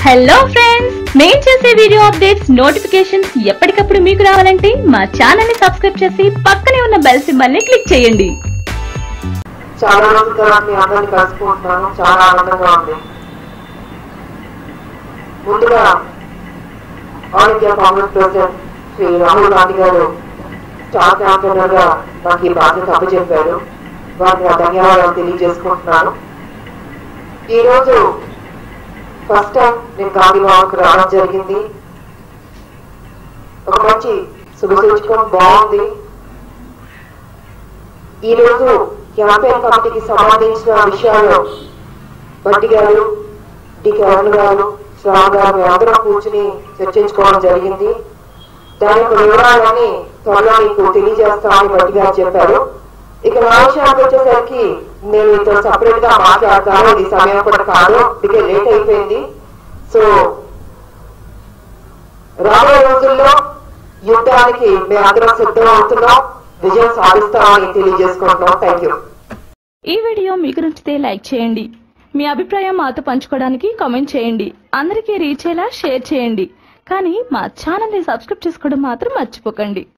hello friends నేను చేసే video updates notifications ఎప్పటికప్పుడు మీకు రావాలంటే మా ఛానల్ ని సబ్స్క్రైబ్ చేసి పక్కనే ఉన్న బెల్ సింబల్ ని క్లిక్ చేయండి చాలా రోజుల తర్వాత మీ అందరిని కలుసుకుంటున్నాను చాలా ఆనందంగా ఉంది ముందుగా all India Congress president Shri Rahul Gandhi గారు స్టార్ క్యాంపెయినర్ గా నాకు ఈ బాధ్యత అప్పచెప్పారు వారికి నా ధన్యవాదాలు తెలియజేసుకుంటున్నాను ఈరోజు ఫస్ట్ టైం నేను గాంధీ భవన్కు రావడం జరిగింది ఒక మంచి శుభసూచకం బాగుంది ఈ రోజు క్యాంపెయిన్ కమిటీకి సంబంధించిన విషయాలు బట్టి గారు డి కిరణ్ గారు శ్రావ్ గారు అందరం కూర్చుని చర్చించుకోవడం జరిగింది దాని యొక్క వివరాలని త్వరలో మీకు తెలియజేస్తామని బట్టి గారు చెప్పారు ఇక నా విషయానికి వచ్చేసరికి నేను మీతో సపరేట్ గా మాట్లాడతాను ఇది సమయం కూడా కాదు ఇక లేట్ అయిపోయింది సో రాబోయే రోజుల్లో యుద్ధానికి మేమందరం సిద్ధం అవుతున్నాం విజయం సాధిస్తామని తెలియజేసుకుంటున్నాం థ్యాంక్ యూ ఈ వీడియో మీకు నచ్చితే లైక్ చేయండి మీ అభిప్రాయం మాతో పంచుకోవడానికి కామెంట్ చేయండి అందరికీ రీచ్ అయ్యేలా షేర్ చేయండి కానీ మా ఛానల్ ని సబ్స్క్రైబ్ చేసుకోవడం మాత్రం మర్చిపోకండి